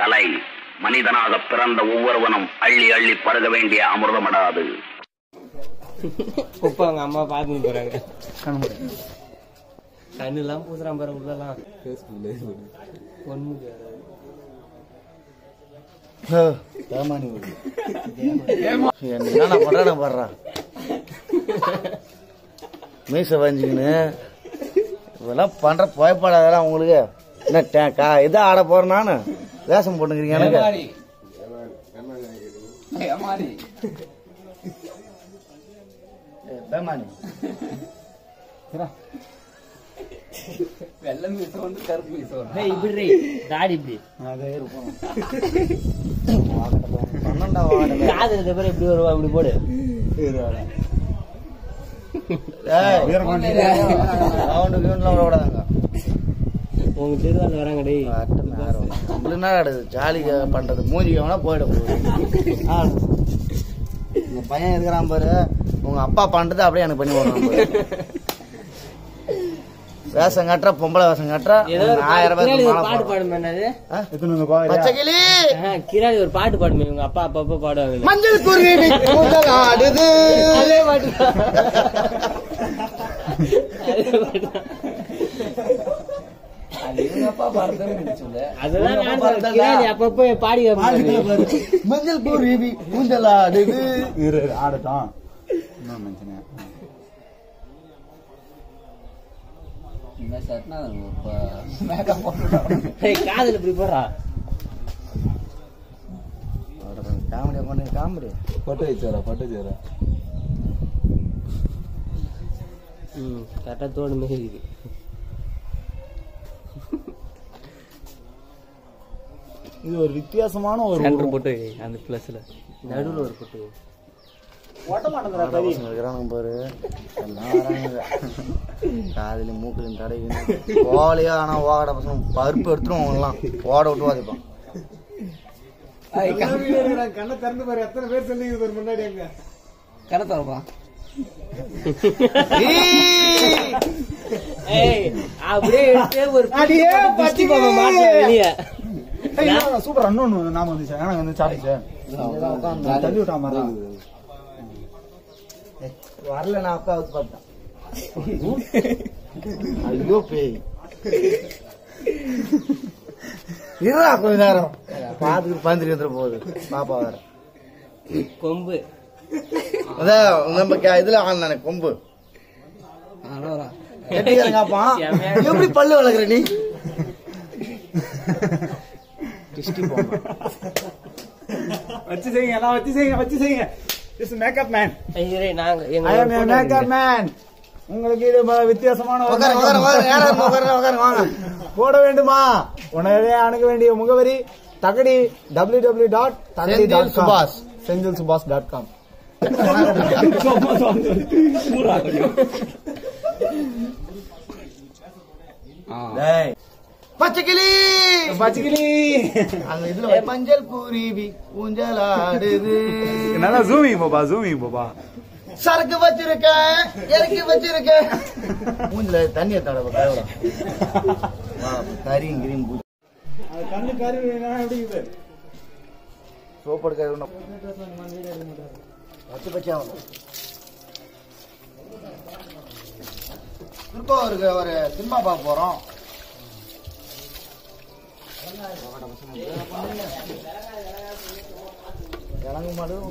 கலை மனிதனாக பிறந்த ஒவ்வொருவனும் அள்ளி அள்ளி பருக வேண்டிய அமிர்தமடாது உப்ப அவங்க அம்மா பார்த்துன்னு போறாங்க கண்ணுலாம் பூசுறான் பாரு உள்ளலாம் பொண்ணுக்கு என்ன பண்றான பாடுறான் மீச வஞ்சிக்கின்னு இதெல்லாம் பண்ற புகைப்படாதெல்லாம் உங்களுக்கு என்ன டே- கா இது ஆட போறேன் நானு வேஷம் போட்டுக்கிறீங்க எனக்கு ஏய், பேமானி ஏய், இப்படி தாடி இப்படி பன்னெண்டா வாடகை காது இருக்க பேர் எப்படி வருவா இப்படி போடு ஏய், ரவுண்டு கிரவுண்ட்லாம் விடக்கூடாதுங்க உங்க தெருவால வராங்க டேய் நம்மளுக்கு என்ன ஆடுது ஜாலி பண்றது மூஞ்சி வேணா போயிட போகுது ஆ. உங்க பையன் இருக்கிறான் பாரு உங்க அப்பா பண்றது அப்படியே எனக்கு பண்ணி விடுறான் பாரு வேஷம் கட்டுற பொம்பளை வேஷம் கட்டுற ஏதோ ஒரு ஆயிரம் கிராடி ஒரு ரூபாய் பாட்டு பாடுமே என்னது பச்சை கிளி ஆஹா, கிராடி ஒரு பாட்டு பாடுமே உங்க அப்பா அப்பப்ப பாடுவாங்க மஞ்சள் குருவி முதல் ஆடுது அதே பாட்டு அதே பாட்டு அதெல்லாம் நான் சொல்றேன். கிராடி அப்பப்போ பாடி வைப்பாங்க. மஞ்சள் குருவி முதல் ஆடுது ஆடட்டும் இன்னும் மென்ஷனு ஏய், காதுல இப்படி போடுறா காமெடியா பண்ணு காமெடி பட்டு வச்சுரா பட்டு வச்சுரா ம் கரெக்டா தோடு மாதிரி இருக்கு இது ஒரு வித்தியாசமான ஒரு சென்டர் போட்டு வை, அந்த பிளஸ்ல நடுவுல ஒரு போட்டு வை. பசங்க இருக்கிறானுங்க பாரு எல்லாம் வரானுங்க காதுல மூக்குலையும் தடவி கோலையா ஆனா ஓகட பசங்க பருப்பு எடுத்துரும் அவங்கலாம் ஓட விட்டு வாதிப்பான் கண்ணை திறந்து பாரு எத்தனை பேர் சொல்லிங்க முன்னாடி அங்க ஏய் அப்படியே எடுத்து ஒரு அடியே, திருஷ்டி பச்சை பொம்மை மாட்டுற வெளிய சூப்பர் இன்னொன்னு நாம வந்துச்சு ஆனா வந்து சாப்பிட்டு தள்ளி விட்டா மாதிரி வரல நான் அக்கா வச்சு பார்த்தேன் ஐயோ பேய் இருடா கொஞ்ச நேரம் பாத்துக்கிட்டு பந்திரி வந்துட போகுது பாப்பா வேற கொம்பு அதான் நம்ம கே- இதுல ஆனானே கொம்பு கெட்டிக்காரன் காப்பான் எப்படி பல்லு வளர்க்குற நீ திருஷ்டி போமா வச்சு செய்யுங்க எல்லாம் வச்சு செய்யுங்க வச்சு செய்யுங்க இஸ் மேக்கப் மேன் ஐயரே நாங்க எங்க ஐ அம் மேக்கப் மேன் உங்களுக்கு இது ம- வித்தியாசமான ஒரு உட்காரு உட்காரு உட்காரு நேரம் உட்காரு உட்காரு வாங்க போட வேண்டுமா உடனே அணுக வேண்டிய முகவரி தகடி டபிள்யூ டபிள்யூ டாட் தகடி செந்தில் டாட் சுபாஷ். செந்தில் சுபாஷ் டாட் காம் டேய் பச்சைக்கிளி பச்சைக்கிளி அந்த இதுல ஒரு மஞ்சள் குருவி ஊஞ்சலாடுது நல்லா ஜூமிங் பாபா ஜூமிங் பாபா சரக்கு வச்சிருக்கேன் இறக்கி வச்சிருக்கேன் மூஞ்சில தண்ணியை தடவை கையோட கரியும் கிரியும் பூச்சி அது கண்ணு கறி எப்படி இது சோப்பு எடுக்க பச்சை பச்சை திருப்பம் இருக்கு ஒரு சினிமா பார்க்க போறோம் இறங்க மாடு